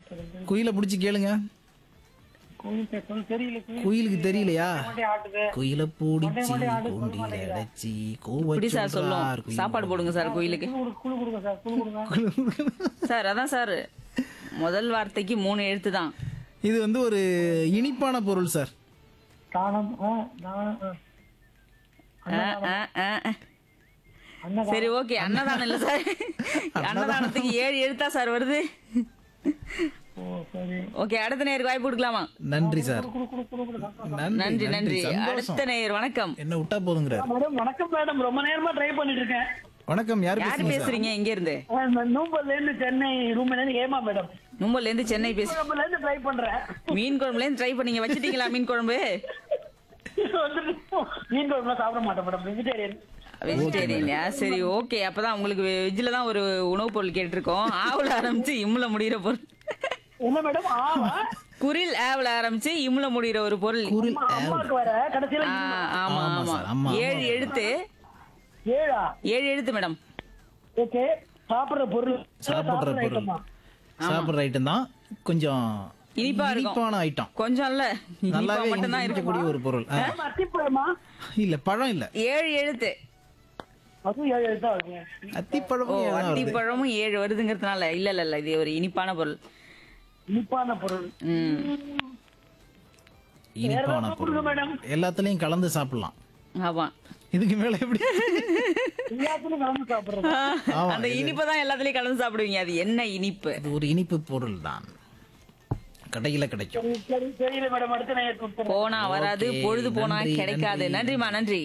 குயிலை பிடிச்சி கேளுங்க கோயில் பேசணும் தெரியல கோயில் குயிலுக்கு தெரியலையா மண்டே ஆட்டுது குயில பூடிச்சி கூண்டில அடைச்சி இப்படி சார் சொல்லும் கோவச்சு சாப்பாடு போடுங்க சார் கோயிலுக்கு குழு குழு கொடுங்க சார் குழு கொடுங்க சார் அதான் சார் முதல் வார்த்தைக்கு மூணு எழுத்து தான் இது வந்து ஒரு இனிப்பான பொருள் சார் தானம் ஆ, தானம், ஆ. ஆ, ஆ, ஆ, ஆ. அன்னதானம். சரி ஓகே அன்னதானம் இல்ல சார் அன்னதானத்துக்கு ஏழு எழுத்தா சார் வருது ஓ சரி ஓகே அடுத்த நேருக்கு வாய்ப்பு கொடுக்கலாமா நன்றி சார் குழு குழு குழு குழு சந்தோஷம். நன்றி நன்றி சந்தோஷம் அடுத்த நேயர் வணக்கம் என்ன விட்டா போதுங்கிறார் மேடம் வணக்கம் மேடம் ரொம்ப நேரமா ட்ரை பண்ணிட்டு இருக்கேன் வணக்கம் யார் யாரு பேசுறீங்க சார் பேசுறீங்க எங்க இருந்து ஆ, நான் நூம்பல்ல இருந்து சென்னை ரூம்ல இருந்து ஏமா மேடம் மும்பைல இருந்து சென்னை பேசு நூம்பல்ல இருந்து ட்ரை பண்றேன் மீன் குழம்புல இருந்து ட்ரை பண்ணீங்க வச்சிட்டீங்களா மீன் குழம்பு வந்துட்டு மீன் குழம்புலாம் சாப்பிட மாட்டேன் மேடம் வெஜிடேரியன் வெஜிடேரியன்யா சரி ஓகே அப்பதான் உங்களுக்கு வெஜ்ல தான் ஒரு உணவுப் பொருள் கேட்டிருக்கோம் ஆவுல ஆரம்பிச்சு இம்முல முடிகிற பொருள் என்ன மேடம் ஆமா குரில் ஆவுல ஆரம்பிச்சு இம்முல முடிகிற ஒரு பொருள் குரில் அம்மா- அம்மாவுக்கு வர கடைசியில ஆ, ஆமா ஆமா ஆமா சார், ஆமா, ஏழு ஆமா. எழுத்து ஏழா ஏழு எழுத்து மேடம் ஓகே சாப்பிடுற பொருள் சாப்பிடுற பொருள் ஐட்டமா சாப்பிடுற ஐட்டம் தான் கொஞ்சம் இனிப்பா இருக்கும். இனிப்பான ஐட்டம் கொஞ்சம் இல்ல இனிப்பா நல்லாவே மட்டும் தான் இருக்கு இருக்கக்கூடிய ஒரு பொருள் ஆ. மேம் அத்திப்பழமா இல்ல பழம் இல்ல ஏழு எழுத்து அதுவும் ஏழு எழுத்தா வருங்க ஓ அத்திப்பழமும் ஏழு தான் வருது. அத்திப்பழமும் ஏழு வருதுங்கிறதுனால இல்ல இல்ல இல்ல இது ஒரு இனிப்பான பொருள் இனிப்பான பொருள் ம் இனிப்பான வேற கொடுங்க பொருள் மேடம். எல்லாத்துலயும் கலந்து சாப்பிடலாம் ஆமா இதுக்கு மேல எப்படி எல்லாத்துலயும் கலந்து சாப்பிடுறது ஆமா, அந்த இனிப்பை தான் எல்லாத்துலயும் கலந்து சாப்பிடுவீங்க அது என்ன இனிப்பு இது ஒரு இனிப்பு பொருள் தான் கடையில கிடைக்கும் சரி சரி தெரியல மேடம் அடுத்த நான் கொடுத்துறேன் போனா வராது Okay, பொழுது போனா நன்றி, கிடைக்காது நன்றி. நன்றிமா நன்றி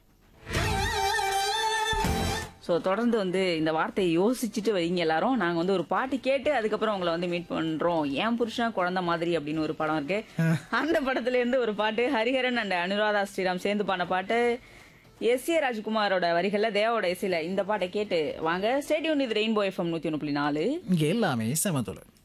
ஸோ தொடர்ந்து வந்து இந்த வார்த்தையை யோசிச்சுட்டு வைங்க எல்லாரும் நாங்க வந்து ஒரு பாட்டு கேட்டு அதுக்கப்புறம் உங்களை வந்து மீட் பண்றோம் ஏன் புருஷன் குழந்தை மாதிரி அப்படின்னு ஒரு படம் இருக்கு அந்த படத்துல இருந்து ஒரு பாட்டு ஹரிஹரன் அண்ட் அனுராதா ஸ்ரீராம் சேர்ந்து பாடின பாட்டு எஸ் ஏ ராஜ்குமாரோட வரிகள்ல தேவோட இசையில இந்த பாட்டை கேட்டு வாங்க ஸ்டேடியம் இது ரெயின்போ எஃப்எம் நூத்தி ஒன்று புள்ளி நாலு இங்க எல்லாமே சமத்துவம்